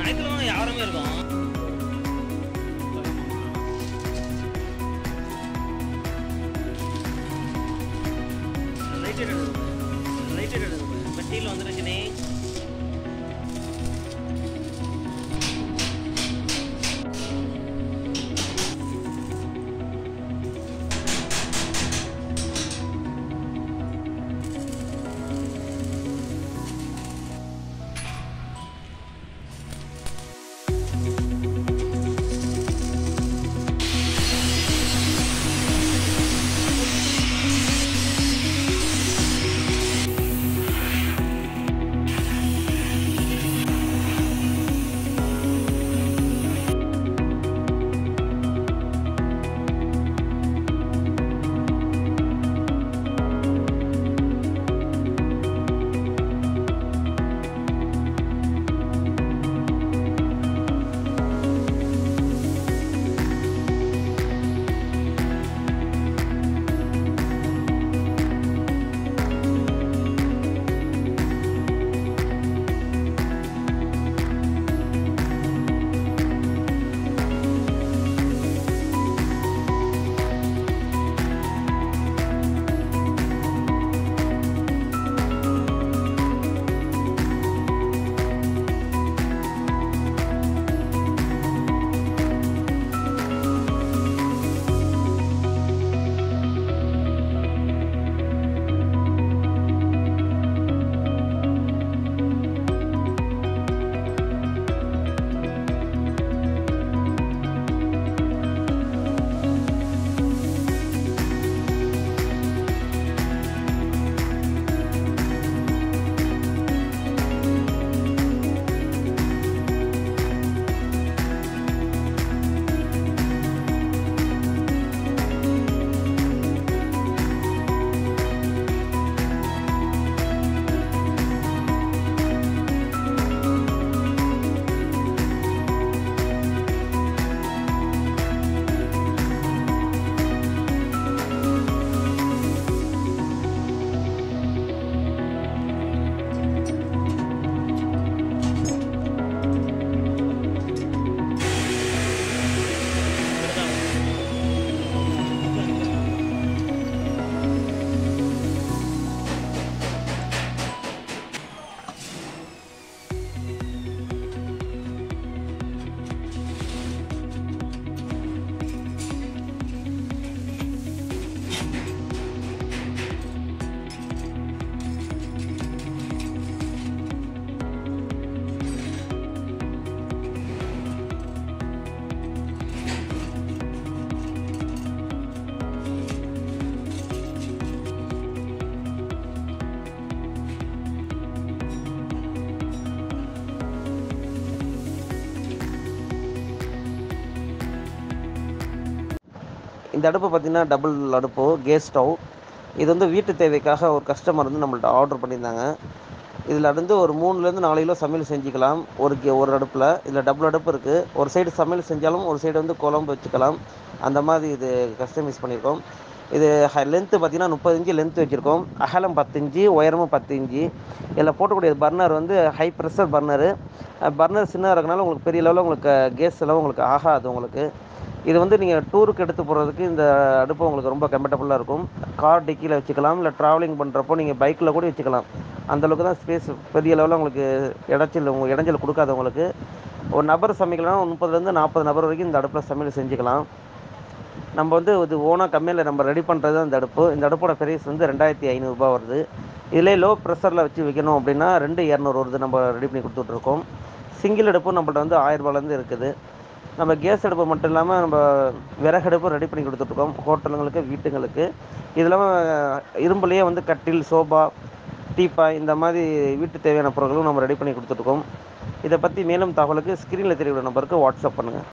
ஞாயிற்றுக்கிழமை யாருமே இருக்கும் ரைட் எடு ரைட் எடு பெட்டியில் வந்துருச்சுனே இந்த அடுப்பு பார்த்திங்கன்னா டபுள் அடுப்பு கேஸ் ஸ்டவ் இது வந்து வீட்டு தேவைக்காக ஒரு கஸ்டமர் வந்து நம்மள்ட்ட ஆர்டர் பண்ணியிருந்தாங்க இதில் வந்து ஒரு மூணுலேருந்து நாலு கிலோ சமையல் செஞ்சுக்கலாம் ஒரு கே ஒரு அடுப்பில் இதில் டபுள் அடுப்பு இருக்குது ஒரு சைடு சமையல் செஞ்சாலும் ஒரு சைடு வந்து குழம்பு வச்சுக்கலாம் அந்த மாதிரி இது கஸ்டமைஸ் பண்ணியிருக்கோம் இது லென்த்து பார்த்தீங்கன்னா முப்பது இன்ச்சு லென்த் வச்சுருக்கோம் அகலம் பத்து இன்ச்சு உயரமும் பத்து இன்ச்சு இதில் போட்டக்கூடிய பர்னர் வந்து ஹை ப்ரெஷர் பர்னரு பர்னர் சின்னதாக இருக்கனால உங்களுக்கு பெரிய லெவலில் உங்களுக்கு கேஸ் எல்லாம் உங்களுக்கு ஆகாது உங்களுக்கு இது வந்து நீங்கள் டூருக்கு எடுத்து போகிறதுக்கு இந்த அடுப்பு உங்களுக்கு ரொம்ப கம்ஃபர்டபுளாக இருக்கும் கார் டிக்கியில் வச்சுக்கலாம் இல்லை ட்ராவலிங் பண்ணுறப்போ நீங்கள் பைக்கில் கூட வச்சுக்கலாம் அந்தளவுக்கு தான் ஸ்பேஸ் பெரிய லெவலில் உங்களுக்கு இடைச்சல் உங்கள் இடைஞ்சல் கொடுக்காது உங்களுக்கு ஒரு நபர் சமைக்கலாம் முப்பதுலேருந்து நாற்பது நபர் வரைக்கும் இந்த அடுப்பில் சமையல் செஞ்சுக்கலாம் நம்ம வந்து இது ஓனாக கம்மியில் நம்ம ரெடி பண்ணுறது இந்த அடுப்பு இந்த அடுப்போட ப்ரைஸ் வந்து ரெண்டாயிரத்தி ஐநூறுரூபா வருது இதிலே லோ ப்ரெஷரில் வச்சு வைக்கணும் அப்படின்னா ரெண்டு இரநூறு வருது நம்ம ரெடி பண்ணி கொடுத்துட்ருக்கோம் சிங்கிள் அடுப்பு நம்மள்ட்ட வந்து ஆயிரரூபாலேருந்து இருக்குது நம்ம கேஸ் அடுப்பு மட்டும் இல்லாமல் நம்ம விறகு அடுப்பு ரெடி பண்ணி கொடுத்துட்ருக்கோம் ஹோட்டலுங்களுக்கு வீட்டுங்களுக்கு இது இல்லாமல் இரும்புலேயே வந்து கட்டில் சோபா டீப்பாய் இந்த மாதிரி வீட்டு தேவையான பொருட்களும் நம்ம ரெடி பண்ணி கொடுத்துட்ருக்கோம் இதை பற்றி மேலும் தகவலுக்கு ஸ்க்ரீனில் தெரியக்கூடிய நம்பருக்கு வாட்ஸ்அப் பண்ணுங்கள்